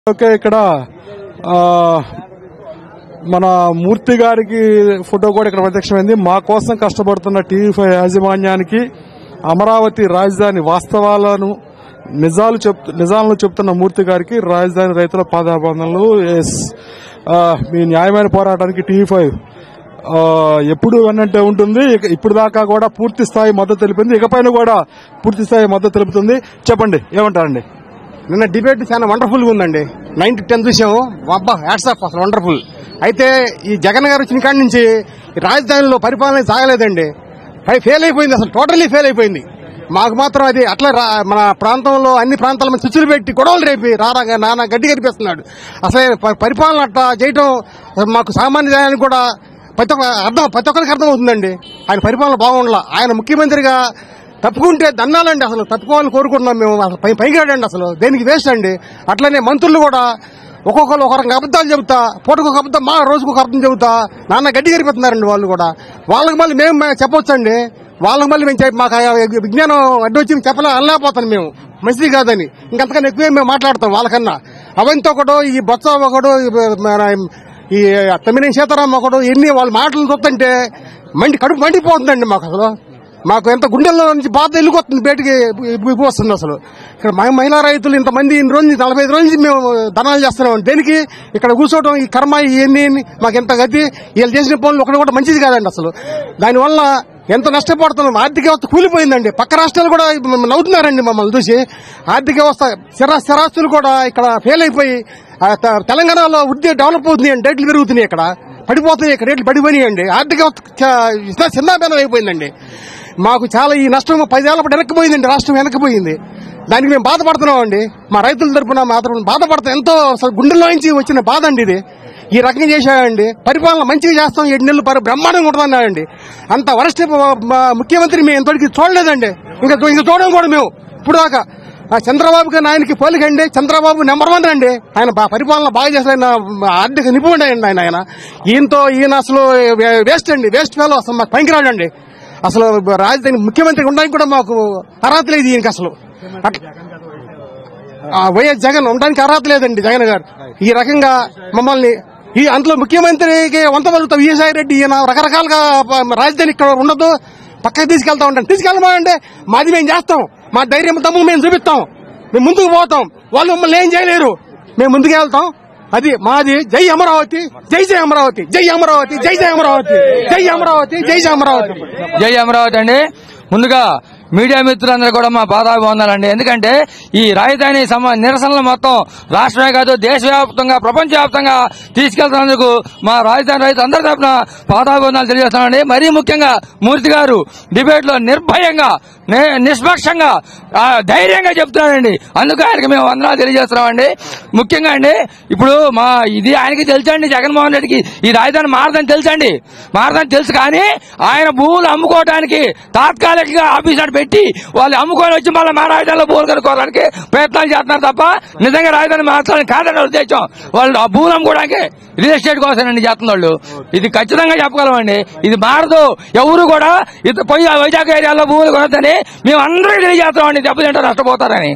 okay ఇక్కడ ఆ, మన మూర్తి గారికి ఫోటో కూడా ఇక్కడ ప్రత్యక్షమైంది మా కోసం కష్టపడుతున్న టీవీ ఫైవ్ యాజమాన్యానికి అమరావతి రాజధాని వాస్తవాలను నిజాలు చెప్ నిజాలను చెప్తున్న మూర్తి గారికి రాజధాని రైతుల పాదాబంధనలు ఎస్ ఆ, మీ న్యాయమైన పోరాటానికి టీవీ ఫైవ్ ఆ, ఎప్పుడు అన్నట్టే ఉంటుంది ఇక- ఇప్పుడు దాకా కూడా పూర్తి స్థాయి మద్దతు తెలిపింది ఇకపైన కూడా పూర్తి స్థాయి మద్దతు తెలుపుతుంది చెప్పండి ఏమంటారండి నిన్న డిబేట్ చాలా వండర్ఫుల్ గా ఉందండి నైన్ టు టెన్ విషయం అబ్బా హ్యాట్సాప్ అసలు వండర్ఫుల్ అయితే ఈ జగన్ గారు వచ్చిన కాడి నుంచి ఈ రాజధానిలో పరిపాలన సాగలేదండి ఫెయిల్ అయిపోయింది అసలు టోటల్లీ ఫెయిల్ అయిపోయింది మాకు మాత్రం అది అట్లా రా- మన ప్రాంతంలో అన్ని ప్రాంతాల మీద చుచ్చులు పెట్టి గొడవలు రేపి రారా నానా గడ్డి కనిపిస్తున్నాడు అసలు ప- పరిపాలన అట్లా చేయటం అసలు మాకు సామాన్య జనానికి కూడా ప్రతి ఒక్క అర్థం ప్రతి ఒక్కరికి అర్థం అవుతుందండి ఆయన పరిపాలన బాగుండాల ఆయన ముఖ్యమంత్రిగా తప్పుకుంటే దన్నాలండి అసలు తప్పుకోవాలని కోరుకుంటున్నాం మేము అసలు పై పైగాడండి అసలు దేనికి వేస్ట్ అండి అట్లనే మంత్రులు కూడా ఒక్కొక్కరు ఒక రకంగా అబద్దాలు చెబుతా పూటకు ఒక అబద్ధం మా రోజుకు ఒక అబద్ధం చెబుతా నాన్న గడ్డి గరిపోతున్నారండి వాళ్ళు కూడా వాళ్ళకి మళ్ళీ మేము మే- చెప్పొచ్చండి వాళ్ళకి మళ్ళీ మేము చెప్ప- మాకు ఆ విజ్ఞానం అడ్డు వచ్చి చెప్పలే అనలేకపోతాను మేము మంచిది కాదని ఇంకంతకన్నా ఎక్కువే మేము మాట్లాడతాం వాళ్ళకన్నా అవంతా ఒకడు ఈ బొత్స ఒకడు ఈ మన ఈ తమ్మినేని సీతారాం ఒకడు ఎన్ని వాళ్ళ మాటలు చూస్తుంటే మండి కడుపు మండిపోతుందండి మాకు అసలు మాకు ఎంత గుండెల్లో నుంచి బాధ వెళ్ళిపోతుంది బయటికి ఇప్పు వస్తుంది అసలు ఇక్కడ మా మహిళా రైతులు ఇంతమంది ఇన్ని రోజులు నలభై ఐదు రోజుల నుంచి మేము ధనాలు చేస్తున్నాం దేనికి ఇక్కడ కూర్చోవడం ఈ కర్మ ఇవన్నీ మాకు ఎంత గతి వీళ్ళు చేసిన పనులు ఒకటి కూడా మంచిది కాదండి అసలు దానివల్ల ఎంత నష్టపడుతున్నాం ఆర్థిక వ్యవస్థ కూలిపోయిందండి పక్క రాష్ట్రాలు కూడా మమ్మల్ని నవ్వుతున్నారండి మమ్మల్ని చూసి ఆర్థిక వ్యవస్థ స్థిర స్థిరాస్తులు కూడా ఇక్కడ ఫెయిల్ అయిపోయి ఆ త- తెలంగాణలో వృద్ధి డెవలప్ అవుతుంది అండి రేట్లు పెరుగుతున్నాయి ఇక్కడ పడిపోతున్నాయి ఇక్కడ రేట్లు పడిపోయినాయండి ఆర్థిక వ్యవస్థ చ- చిన్నాభిన్నం అయిపోయిందండి మాకు చాలా ఈ నష్టం పదేళ్ల పాటు వెనక్కిపోయిందండి రాష్ట్రం వెనక్కిపోయింది దానికి మేము బాధపడుతున్నామండి మా రైతుల తరపున మాత్రం బాధపడతాం ఎంతో అసలు గుండెల్లో నుంచి వచ్చిన బాధ అండి ఇది ఈ రకంగా చేశాడండి పరిపాలన మంచిగా చేస్తాం ఏడు నెలలు పరి బ్రహ్మాండంగా ఉంటుందన్నాడండి అంత వరస్ట్ ముఖ్యమంత్రి మేము ఎంతటికి చూడలేదండి ఇంకా ఇంకా చూడడం కూడా మేము ఇప్పుడు దాకా ఆ చంద్రబాబు గారి ఆయనకి పోలికండి చంద్రబాబు నెంబర్ వన్ అండి ఆయన బా- పరిపాలన బాగా చేసిన ఆయన ఆర్థిక నిపుణుడు అండి ఆయన ఆయన ఈయనతో ఈయన అసలు వే- వేస్ట్ అండి వేస్ట్ ఫెలో అసలు మాకు పనికిరాడండి అసలు రాజధాని ముఖ్యమంత్రి ఉండడానికి కూడా మాకు అర్హత లేదు ఈయనకి అసలు అట్ల- ఆ వైఎస్ జగన్ ఉండడానికి అర్హత లేదండి జగన్ గారు ఈ రకంగా మమ్మల్ని ఈ అందులో ముఖ్యమంత్రికి వంత పలుకుతాం విజయసాయి రెడ్డి ఈయన రకరకాలుగా ప- రాజధాని ఇక్కడ ఉండదు పక్కకి తీసుకెళ్తా ఉంటాం తీసుకెళ్ళమా అంటే మాది మేము చేస్తాం మా ధైర్యం దమ్ము మేము చూపిస్తాం మేము ముందుకు పోతాం వాళ్ళు మమ్మల్ని ఏం చేయలేరు మేము ముందుకు వెళ్తాం అది మాది జై అమరావతి జై జై అమరావతి జై అమరావతి జై జై అమరావతి జై అమరావతి జై జై అమరావతి జై అమరావతి అండి ముందుగా మీడియా మిత్రులందరూ కూడా మా పాదాభివందనాలండి ఎందుకంటే ఈ రాజధాని సమ నిరసనలు మొత్తం రాష్ట్రమే కాదు దేశవ్యాప్తంగా ప్రపంచవ్యాప్తంగా తీసుకెళ్తున్నందుకు మా రాజధాని రైతు అందరి తరఫున పాదాభివందనాలు తెలియజేస్తున్నామండి మరీ ముఖ్యంగా మూర్తి గారు డిబేట్ లో నిర్భయంగా ని- నిష్పక్షంగా ఆ, ధైర్యంగా చెప్తున్నాడండి అందుకు ఆయనకి మేము వందనాలు తెలియజేస్తున్నామండి ముఖ్యంగా అండి ఇప్పుడు మా ఇది ఆయనకి తెలుసండి జగన్మోహన్ రెడ్డికి ఈ రాజధాని మారదని తెలుసండి మారదని తెలుసు కానీ ఆయన భూములు అమ్ముకోవడానికి తాత్కాలికంగా ఆఫీస్ అటు పెట్టి వాళ్ళు అమ్ముకొని వచ్చి మళ్ళీ మా రాజధానిలో భూములు కనుక్కోవడానికి ప్రయత్నాలు చేస్తున్నారు తప్ప నిజంగా రాజధాని మార్చాలని కాదని ఉద్దేశం వాళ్ళు ఆ భూములు అమ్ముకోవడానికి రియల్ ఎస్టేట్ కోసమేనండి చేస్తున్న వాళ్ళు ఇది ఖచ్చితంగా చెప్పగలమండి ఇది మారదు ఎవరు కూడా ఇది పోయి ఆ వైజాగ్ ఏరియాలో భూములు కొనద్దని మేము అందరికీ తెలియజేస్తామండి దెబ్బతింటారు నష్టపోతారని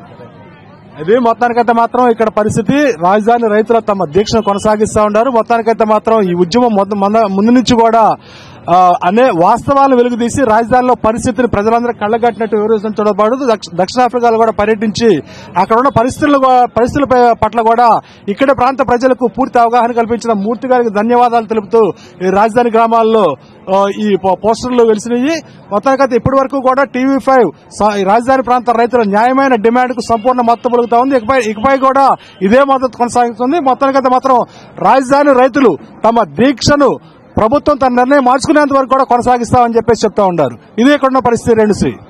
ఇది మొత్తానికైతే మాత్రం ఇక్కడ పరిస్థితి రాజధాని రైతులు తమ దీక్షను కొనసాగిస్తా ఉన్నారు మొత్తానికైతే మాత్రం ఈ ఉద్యమం మొద- మొద- ముందు నుంచి కూడా ఆ, అనే వాస్తవాలను వెలుగుతీసి రాజధానిలో పరిస్థితిని ప్రజలందరూ కళ్ళగట్టినట్టు వివరించడంతో పాటు దక్ష- దక్షిణాఫ్రికాలో కూడా పర్యటించి అక్కడ ఉన్న పరిస్థితులు గూ- పరిస్థితుల ప- పట్ల కూడా ఇక్కడ ప్రాంత ప్రజలకు పూర్తి అవగాహన కల్పించిన మూర్తి గారికి ధన్యవాదాలు తెలుపుతూ ఈ రాజధాని గ్రామాల్లో ఆ, ఈ పో- పోస్టర్లు వెలిసినాయి మొత్తానికైతే ఇప్పటి వరకు కూడా టీవీ ఫైవ్ స- ఈ రాజధాని ప్రాంత రైతుల న్యాయమైన డిమాండ్ కు సంపూర్ణ మద్దతు పలుకుతా ఉంది ఇకపై ఇకపై కూడా ఇదే మద్దతు కొనసాగుతుంది మొత్తానికైతే మాత్రం రాజధాని రైతులు తమ దీక్షను ప్రభుత్వం తన నిర్ణయం మార్చుకునేంత వరకు కూడా కొనసాగిస్తామని చెప్పేసి చెప్తా ఉన్నారు ఇదే ఇక్కడ ఉన్న పరిస్థితి రెండు శ్రీ